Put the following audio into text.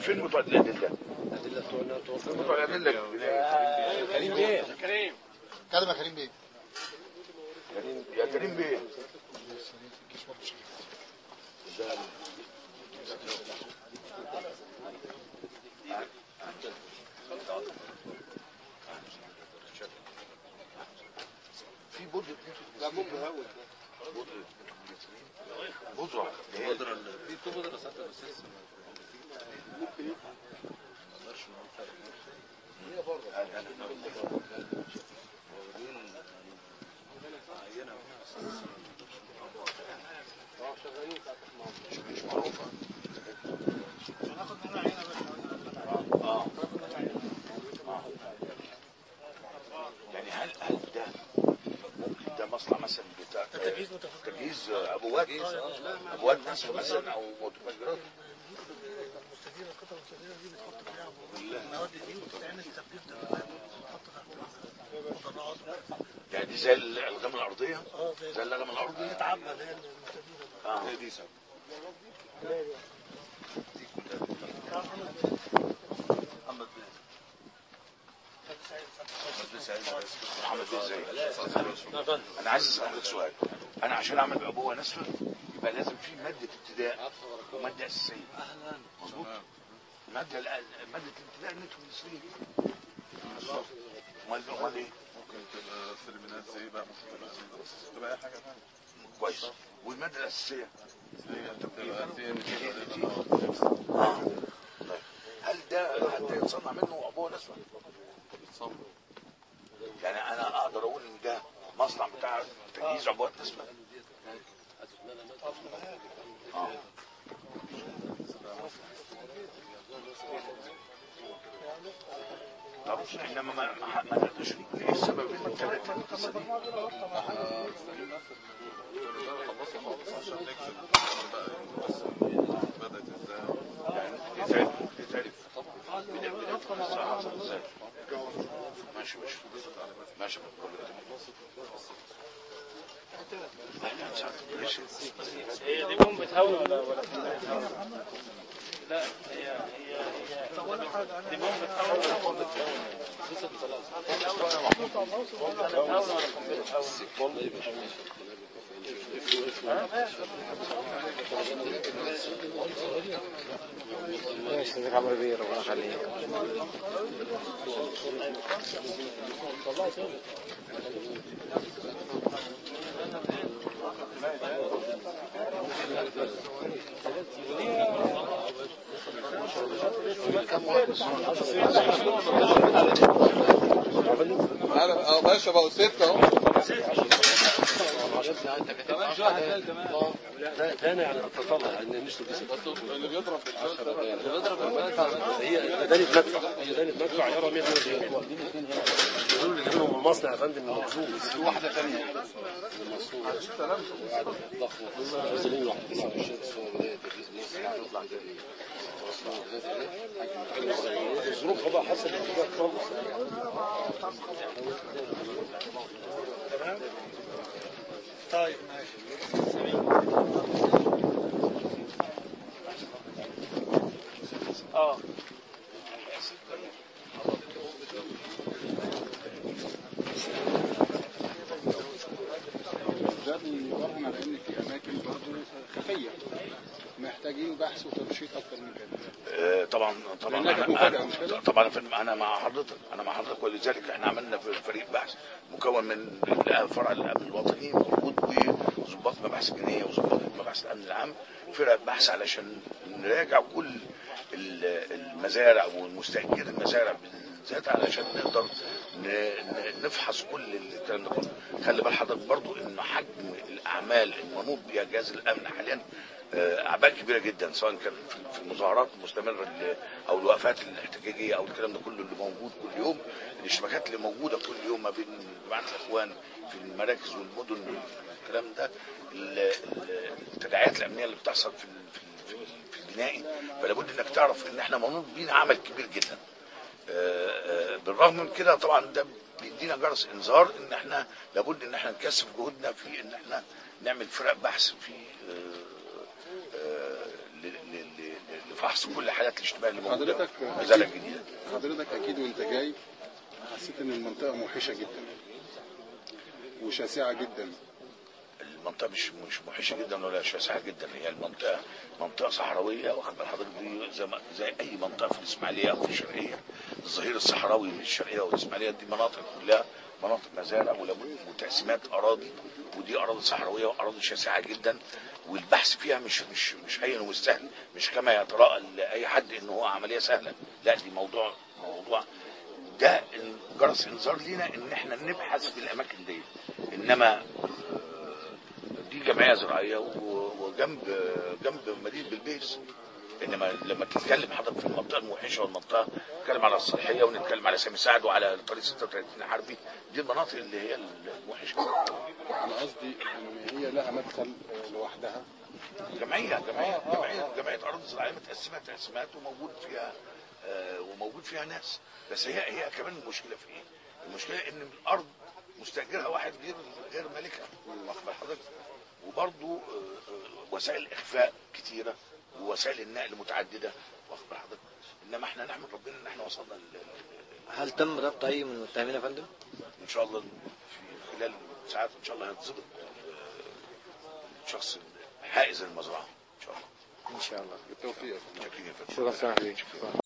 فين بتوع الادله؟ الادله بتوعنا توصل بتوع الادله كريم بيه كلمة كريم بيه يا كريم بيه في بودرة لا ممكن هو بودرة اللي هي في تو بودره ساعات بس لسه مش معروفة اه يعني هل هل ده ممكن ده مصنع مثلا بتاع تجهيز متفجرات. تجهيز ابوات ابوات ناس مثلا او متفجرات المستديره القطع المستديره دي بتحط فيها المواد دي وبتعمل تفجير دبابات وتحط فيها مدرعات يعني دي زي الالغام الارضيه اه زي زي اللغم الارضي بتتعبى اللي هي المستديره اه دي سبب محمد محمد بيه ازاي انا عايز اسالك سؤال انا عشان اعمل ابوه ناسفه يبقى لازم في ماده ابتداء وماده اساسيه اهلا مظبوط الماده الأ- ماده الابتداء النيتروجليسرين امال امال ايه ممكن تبقى سيرمينات زي بقى ممكن تبقى زي بس تبقى اي حاجه ثانيه كويس والماده الاساسيه هي بتبقى تي ان اه طيب. هل ده حتى يتصنع منه ابوه ناسفه يعني انا اقدر اقول ان ده مصنع بتاع تجهيز عبوات نسبة اه طب انما ما ما ما نقدرش نقول ايه السبب ان الثلاثه القصه دي خلصوا خالص عشان نكسب بقى بس بدات ازاي يعني يتعرف يتعرف بدأ بدأ الساعة حصل ازاي ماشي ماشي ماشي احنا هنساعد ماشي هي دي بومبة هوا ولا ولا لا هي هي هي دي بومبة هوا ولا قنبلة هوا؟ قنبلة هوا ولا قنبلة هوا؟ استاذك عمرو بيه ربنا يخليك اه ماشي بقوا ستة اهو ثاني يعني التطلع ان نشرب اللي بيضرب بالجوز اللي بيضرب المدفع هي دانة مدفع هي دانة مدفع يرى 100 دول اللي منهم المصنع يا فندم المخزون في واحدة ثانية نازلين واحد 29 بس هو بداية تجهيز مصر هتطلع تاني الظروف بقى حسب الاتجاه خالص طيب ماشي اه ده بيبرهن على ان في اماكن برضه خفيه محتاجين بحث وتنشيط اكتر من كده آه، طبعا طبعا لأنها كانت مفاجأة، مش كده؟ طبعا يا فندم انا مع حضرتك انا مع حضرتك ولذلك احنا عملنا في فريق بحث مكون من فرع الامن الوطني موجود وظباط مباحث الجنائيه وظباط مباحث الامن العام فرق بحث علشان نراجع كل ال- المزارع والمستاجر المزارع بالذات علشان نقدر ن- ن- نفحص كل الكلام ده كله خلي بال حضرتك برضو ان حجم الاعمال المنوط بها جهاز الامن حاليا آه، اعباء كبيره جدا سواء كان في- في المظاهرات المستمره اللي- او الوقفات الاحتجاجيه او الكلام ده كله اللي موجود كل يوم الاشتباكات اللي موجوده كل يوم ما بين جماعه الاخوان في المراكز والمدن الكلام ده ال- ال- التداعيات الامنيه اللي بتحصل في ال- في ال- في ال- في البنائي فلا بد انك تعرف ان احنا منوط بينا عمل كبير جدا آه، آه، بالرغم من كده طبعا ده بيدينا جرس انذار ان احنا لابد ان احنا نكثف جهودنا في ان احنا نعمل فرق بحث في آه، آه، ل- ل- ل- فحص كل حالات الاشتباه اللي موجوده حضرتك ازاله جديده حضرتك اكيد وانت جاي حسيت ان المنطقه موحشه جدا وشاسعه جدا المنطقه مش مش موحشه جدا ولا شاسعه جدا هي المنطقه منطقه صحراويه واخد بال حضرتك دي زي ما زي اي منطقه في الاسماعيليه او في الشرقيه الظهير الصحراوي من الشرقيه والاسماعيليه دي مناطق كلها مناطق مزارع ولابد وتقسيمات اراضي ودي اراضي صحراويه واراضي شاسعه جدا والبحث فيها مش مش مش هين وسهل مش كما يتراءى لاي حد ان هو عمليه سهله لا دي موضوع موضوع ده جرس انذار لينا ان احنا نبحث في الاماكن دي انما دي جمعيه زراعيه و- وجنب جنب مدينه بلبيس انما لما تتكلم حضرتك في المنطقه الموحشه والمنطقه نتكلم على الصالحيه ونتكلم على سامي سعد وعلى طريق 36 حربي دي المناطق اللي هي الموحشه انا قصدي ان هي لها مدخل آه، لوحدها جمعيه جمعيه جمعيه جمعيه اراضي زراعيه متقسمه تقسيمات وموجود فيها آه، وموجود فيها ناس بس هي هي كمان المشكله في ايه؟ المشكله ان الارض مستاجرها واحد غير غير مالكها واخد بال حضرتك وبرضه آه، آه، وسائل اخفاء كتيره ووسائل النقل متعدده واخد بال حضرتك انما احنا نحمد ربنا ان احنا وصلنا ل- ل- هل تم ربط اي من المتهمين يا فندم؟ ان شاء الله في خلال ساعات ان شاء الله هيتظبط آه، الشخص حائز المزرعه ان شاء الله ان شاء الله بالتوفيق شكرا يا فندم شكرا سامح بيه